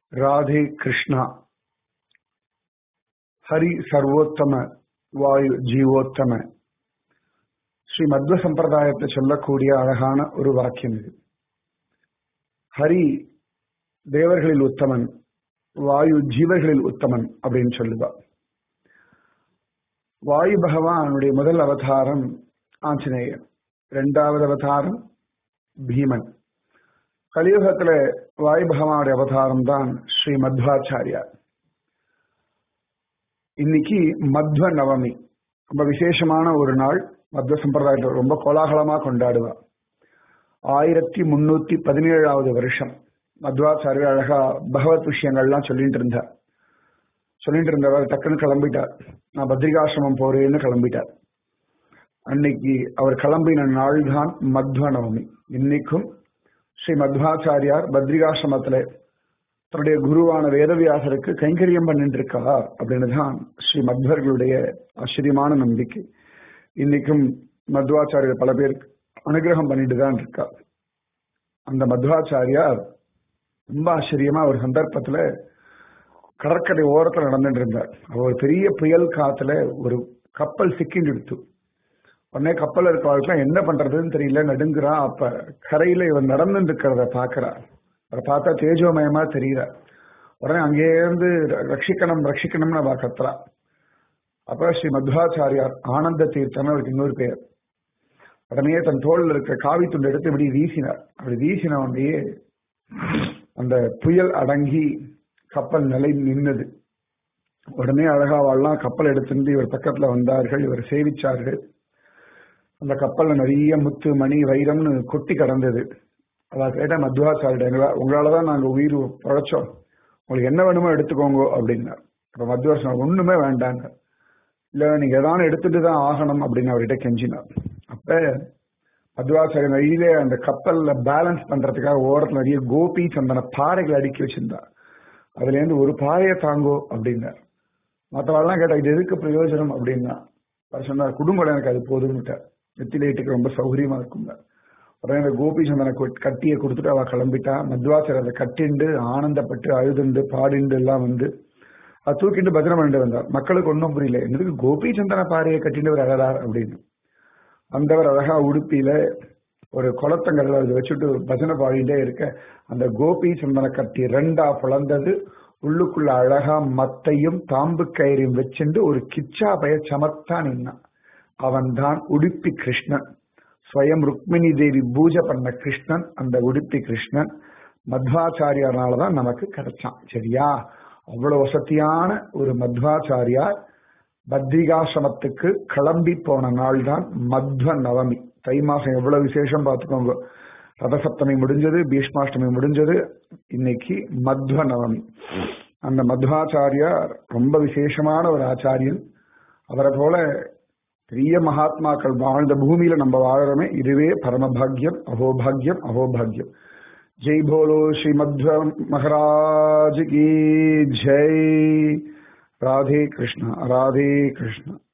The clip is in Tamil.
ராதே கிருஷ்ணா ஹரி சர்வோத்தம வாயு ஜீவோத்தம ஸ்ரீ மத்வ சம்பிரதாயத்தை சொல்லக்கூடிய அழகான ஒரு வாக்கியம் இது ஹரி தேவர்களில் உத்தமன் வாயு ஜீவர்களில் உத்தமன் அப்படின்னு சொல்லுவா வாயு பகவானுடைய முதல் அவதாரம் ஆஞ்சநேயர் இரண்டாவது அவதாரம் பீமன் கலியுகத்துல வாயு பகவானுடைய அவதாரம் தான் ஸ்ரீ மத்வாச்சாரியார் இன்னைக்கு மத்வ நவமி ரொம்ப விசேஷமான ஒரு நாள் மத்வ சம்பிரதாயத்தில் ரொம்ப கோலாகலமா கொண்டாடுவா ஆயிரத்தி முன்னூத்தி பதினேழாவது வருஷம் மத்வாச்சாரிய அழகா பகவத் விஷயங்கள்லாம் சொல்லிட்டு இருந்தார் சொல்லிட்டு இருந்தவர் டக்குன்னு கிளம்பிட்டார் நான் பத்ரிகாசிரமம் போறேன்னு கிளம்பிட்டார் அன்னைக்கு அவர் கிளம்பின நாள் தான் மத்வ நவமி இன்னைக்கும் ஸ்ரீ மத்வாச்சாரியார் பத்ரிகாசிரமத்துல தன்னுடைய குருவான வேதவியாசருக்கு கைங்கரியம் பண்ணிட்டு இருக்கார் அப்படின்னு தான் ஸ்ரீ மத்வர்களுடைய ஆச்சரியமான நம்பிக்கை இன்னைக்கும் மத்வாச்சாரியர் பல பேர் அனுகிரகம் பண்ணிட்டு தான் இருக்கார் அந்த மத்வாச்சாரியார் ரொம்ப ஆச்சரியமா ஒரு சந்தர்ப்பத்துல கடற்கரை ஓரத்துல நடந்துட்டு இருந்தார் ஒரு பெரிய புயல் காத்துல ஒரு கப்பல் சிக்கிண்டு எடுத்து உடனே கப்பல் இருக்கவர்களுக்கு என்ன பண்றதுன்னு தெரியல நடுங்குறா அப்ப கரையில இவர் நடந்துட்டு இருக்கிறத பாக்குறா அவரை பார்த்தா தேஜோமயமா தெரியல உடனே அங்கே இருந்து ரட்சிக்கணும் ரட்சிக்கணும்னு அவ கத்துறா அப்ப ஸ்ரீ மத்வாச்சாரியார் ஆனந்த தீர்த்தம் அவருக்கு இன்னொரு பேர் உடனே தன் தோளில் இருக்கிற காவி துண்டு எடுத்து இப்படி வீசினார் அப்படி வீசின உடனே அந்த புயல் அடங்கி கப்பல் நிலை நின்னது உடனே அழகா வாழலாம் கப்பல் எடுத்துட்டு இவர் பக்கத்துல வந்தார்கள் இவர் சேவிச்சார்கள் அந்த கப்பல்ல நிறைய முத்து மணி வைரம்னு கொட்டி கடந்தது அதான் கேட்ட மத்வாச்சாரிட்ட உங்களாலதான் நாங்க உயிர் பழைச்சோம் உங்களுக்கு என்ன வேணுமோ எடுத்துக்கோங்க அப்படின்னார் அப்ப மத்வாசன் ஒண்ணுமே வேண்டாங்க இல்ல நீங்க எதான எடுத்துட்டு தான் ஆகணும் அப்படின்னு அவர்கிட்ட கெஞ்சினார் அப்ப மத்வாச்சாரிய நிறைய அந்த கப்பல்ல பேலன்ஸ் பண்றதுக்காக ஓரத்துல நிறைய கோபி சந்தன பாறைகள் அடுக்கி வச்சிருந்தா அதுல இருந்து ஒரு பாறையை தாங்கோ அப்படின்னார் மற்றவாள்லாம் கேட்டா இது எதுக்கு பிரயோஜனம் அப்படின்னா அவர் சொன்னார் குடும்பம் எனக்கு அது போதும்னுட்டார் நெத்திலேட்டுக்கு ரொம்ப சௌகரியமா இருக்குங்க உடனே அந்த கோபி சந்தன கட்டியை கொடுத்துட்டு அவ கிளம்பிட்டா மத்வாசர் அதை கட்டிண்டு ஆனந்தப்பட்டு அழுதுண்டு பாடிண்டு எல்லாம் வந்து அது தூக்கிட்டு பத்திரம் பண்ணிட்டு வந்தார் மக்களுக்கு ஒன்றும் புரியல எங்களுக்கு கோபி சந்தன பாறையை கட்டிட்டு ஒரு அழகார் அப்படின்னு வந்தவர் அழகா உடுப்பியில ஒரு குளத்தங்கல்ல அதை வச்சுட்டு பஜனை பாடிட்டே இருக்க அந்த கோபி சந்தன கட்டி ரெண்டா பிளந்தது உள்ளுக்குள்ள அழகா மத்தையும் தாம்பு கயிறையும் வச்சுண்டு ஒரு கிச்சா பய சமத்தா நின்னான் அவன் தான் உடுப்பி கிருஷ்ணன் ஸ்வயம் ருக்மிணி தேவி பூஜை பண்ண கிருஷ்ணன் அந்த உடுப்பி கிருஷ்ணன் மத்வாச்சாரியார்னாலதான் நமக்கு கிடைச்சான் சரியா அவ்வளவு வசதியான ஒரு மத்வாச்சாரியார் பத்ரிகாசிரமத்துக்கு கிளம்பி போன நாள் தான் மத்வ நவமி தை மாசம் எவ்வளவு விசேஷம் பார்த்துக்கோங்க ரதசப்தமி முடிஞ்சது பீஷ்மாஷ்டமி முடிஞ்சது இன்னைக்கு மத்வ நவமி அந்த மத்வாச்சாரியார் ரொம்ப விசேஷமான ஒரு ஆச்சாரியன் அவரை போல பெரிய மகாத்மாக்கள் வாழ்ந்த பூமியில நம்ம வாழறோமே இதுவே பரமபாகியம் அகோபாகியம் அகோபாகியம் ஜெய் போலோ ஸ்ரீ மத்வ மகராஜ் கி ஜெய் ராதே கிருஷ்ணா ராதே கிருஷ்ணா